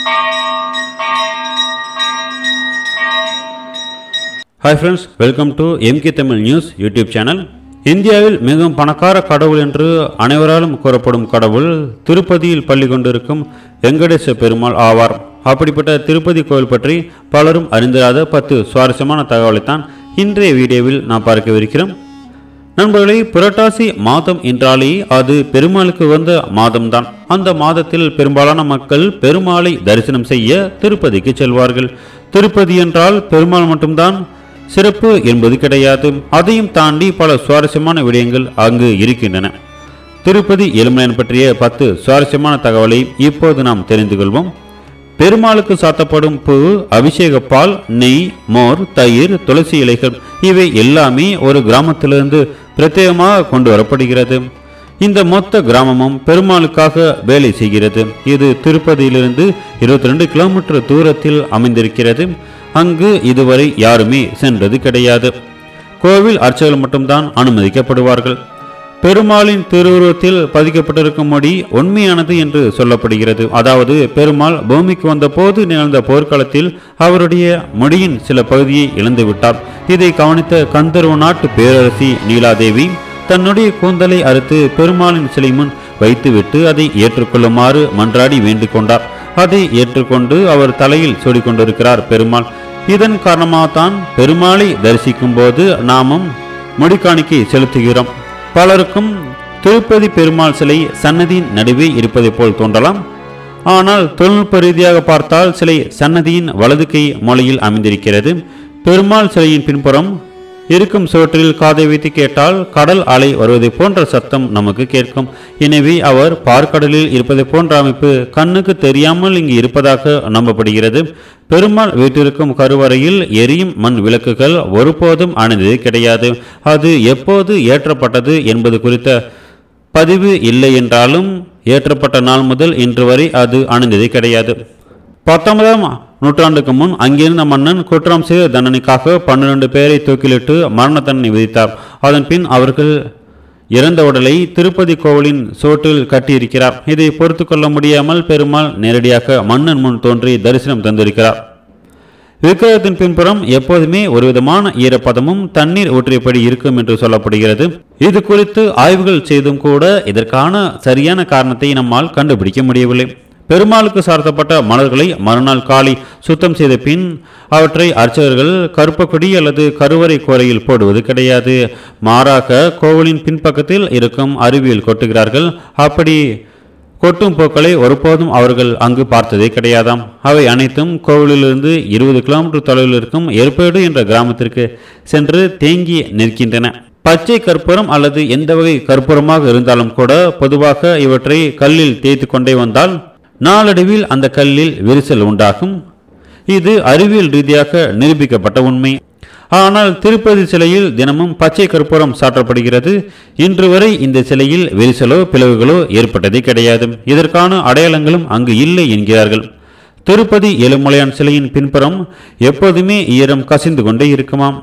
hi friends welcome to MK Tamil news YouTube channel இந்தியாவில் மிகவும் பணக்கார கடவுள் என்று அனைவராலும் கூறப்படும் கடவுள் திருப்பதியில் பள்ளி கொண்டிருக்கும் வெங்கடேச பெருமாள் ஆவார் அப்படிப்பட்ட திருப்பதி கோவில் பற்றி பலரும் அறிந்திராத பத்து சுவாரஸ்யமான தகவலைத்தான் இன்றைய வீடியோவில் நாம் பார்க்கவிருக்கிறோம் நண்பர்களே புரட்டாசி மாதம் என்றாலே அது பெருமாளுக்கு வந்த மாதம்தான் அந்த மாதத்தில் பெரும்பாலான மக்கள் பெருமாளை தரிசனம் செய்ய திருப்பதிக்கு செல்வார்கள் திருப்பதி என்றால் பெருமாள் மட்டும்தான் சிறப்பு என்பது கிடையாது அதையும் தாண்டி பல சுவாரஸ்யமான விடயங்கள் அங்கு இருக்கின்றன திருப்பதி எலுமலையன் பற்றிய பத்து சுவாரஸ்யமான தகவலை இப்போது நாம் தெரிந்து கொள்வோம் பெருமாளுக்கு சாத்தப்படும் பூ அபிஷேக பால் நெய் மோர் தயிர் துளசி இலைகள் இவை எல்லாமே ஒரு கிராமத்திலிருந்து பிரத்யேகமாக கொண்டு வரப்படுகிறது இந்த மொத்த கிராமமும் பெருமாளுக்காக வேலை செய்கிறது இது திருப்பதியிலிருந்து இருபத்தி ரெண்டு கிலோமீட்டர் தூரத்தில் அமைந்திருக்கிறது அங்கு இதுவரை யாருமே சென்றது கிடையாது கோவில் அர்ச்சகர்கள் மட்டும்தான் அனுமதிக்கப்படுவார்கள் பெருமாளின் திருவுருவத்தில் பதிக்கப்பட்டிருக்கும் மொழி உண்மையானது என்று சொல்லப்படுகிறது அதாவது பெருமாள் பூமிக்கு வந்தபோது நிகழ்ந்த போர்க்களத்தில் அவருடைய மொழியின் சில பகுதியை இழந்துவிட்டார் இதை கவனித்த கந்தர்வ நாட்டு பேரரசி நீலாதேவி தன்னுடைய கூந்தலை அறுத்து பெருமாளின் சிலை முன் வைத்துவிட்டு அதை ஏற்றுக்கொள்ளுமாறு மன்றாடி வேண்டிக் கொண்டார் அதை ஏற்றுக்கொண்டு அவர் தலையில் சூடிக்கொண்டிருக்கிறார் பெருமாள் இதன் காரணமாகத்தான் பெருமாளை தரிசிக்கும் போது நாமும் முடிக்காணிக்கை செலுத்துகிறோம் பலருக்கும் திருப்பதி பெருமாள் சிலை சன்னதியின் நடுவே இருப்பதைப் போல் தோன்றலாம் ஆனால் தொழில்நுட்ப ரீதியாக பார்த்தால் சிலை சன்னதியின் வலது கை மூலையில் அமைந்திருக்கிறது பெருமாள் சிலையின் பின்புறம் இருக்கும் சுவற்றில் காதை வைத்து கேட்டால் கடல் அலை வருவதை போன்ற சத்தம் நமக்கு கேட்கும் எனவே அவர் பார்க்கடலில் இருப்பதை போன்ற அமைப்பு கண்ணுக்கு தெரியாமல் இங்கு இருப்பதாக நம்பப்படுகிறது பெருமாள் வீட்டிற்கும் கருவறையில் எரியும் மண் விளக்குகள் ஒருபோதும் அணைந்தது கிடையாது அது எப்போது ஏற்றப்பட்டது என்பது குறித்த பதிவு இல்லை என்றாலும் ஏற்றப்பட்ட நாள் முதல் இன்று வரை அது அணிந்ததே கிடையாது பத்தொன்பதாம் நூற்றாண்டுக்கு முன் அங்கிருந்த மன்னன் குற்றம் செய்த தண்டனைக்காக பன்னிரண்டு பேரை தூக்கிலிட்டு மரண தண்டனை விதித்தார் அதன் பின் அவர்கள் இறந்த உடலை திருப்பதி கோவிலின் சோற்றில் கட்டியிருக்கிறார் இதை பொறுத்து கொள்ள முடியாமல் பெருமாள் நேரடியாக மன்னன் முன் தோன்றி தரிசனம் தந்திருக்கிறார் விக்கிரகத்தின் பின்புறம் எப்போதுமே ஒரு விதமான ஈரப்பதமும் தண்ணீர் ஊற்றியபடி இருக்கும் என்று சொல்லப்படுகிறது இது குறித்து ஆய்வுகள் செய்தும் கூட இதற்கான சரியான காரணத்தை நம்மால் கண்டுபிடிக்க முடியவில்லை பெருமாளுக்கு சார்த்தப்பட்ட மலர்களை மறுநாள் காலை சுத்தம் செய்த பின் அவற்றை அர்ச்சகர்கள் கருப்பக்குடி அல்லது கருவறை கோரையில் போடுவது கிடையாது மாறாக கோவிலின் பின்பக்கத்தில் இருக்கும் அருவியில் கொட்டுகிறார்கள் அப்படி கொட்டும் பூக்களை ஒருபோதும் அவர்கள் அங்கு பார்த்ததே கிடையாதாம் அவை அனைத்தும் கோவிலிலிருந்து இருபது கிலோமீட்டர் தொலைவில் இருக்கும் ஏற்பேடு என்ற கிராமத்திற்கு சென்று தேங்கி நிற்கின்றன பச்சை கற்பூரம் அல்லது எந்த வகை கற்பூரமாக இருந்தாலும் கூட பொதுவாக இவற்றை கல்லில் தேய்த்து கொண்டே வந்தால் நாளடைவில் அந்த கல்லில் விரிசல் உண்டாகும் இது அறிவியல் ரீதியாக நிரூபிக்கப்பட்ட உண்மை ஆனால் திருப்பதி சிலையில் தினமும் பச்சை கற்பூரம் சாற்றப்படுகிறது இன்று வரை இந்த சிலையில் விரிசலோ பிளவுகளோ ஏற்பட்டதே கிடையாது இதற்கான அடையாளங்களும் அங்கு இல்லை என்கிறார்கள் திருப்பதி எலுமலையான் சிலையின் பின்புறம் எப்போதுமே ஈரம் கசிந்து கொண்டே இருக்குமாம்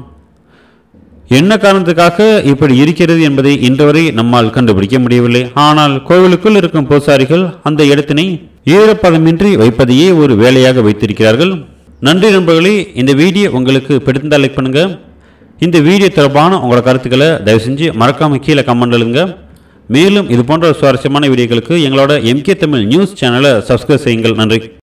என்ன காரணத்துக்காக இப்படி இருக்கிறது என்பதை இன்று வரை நம்மால் கண்டுபிடிக்க முடியவில்லை ஆனால் கோவிலுக்குள் இருக்கும் பூசாரிகள் அந்த இடத்தினை ஈரப்பதமின்றி வைப்பதையே ஒரு வேலையாக வைத்திருக்கிறார்கள் நன்றி நண்பர்களே இந்த வீடியோ உங்களுக்கு பிடித்திருந்தால் லைக் பண்ணுங்க இந்த வீடியோ தொடர்பான உங்களோட கருத்துக்களை தயவு செஞ்சு மறக்காம கீழே கமெண்ட் எழுதுங்க மேலும் இது போன்ற சுவாரஸ்யமான வீடியோக்களுக்கு எங்களோட எம்கே தமிழ் நியூஸ் சேனலை சப்ஸ்கிரைப் செய்யுங்கள் நன்றி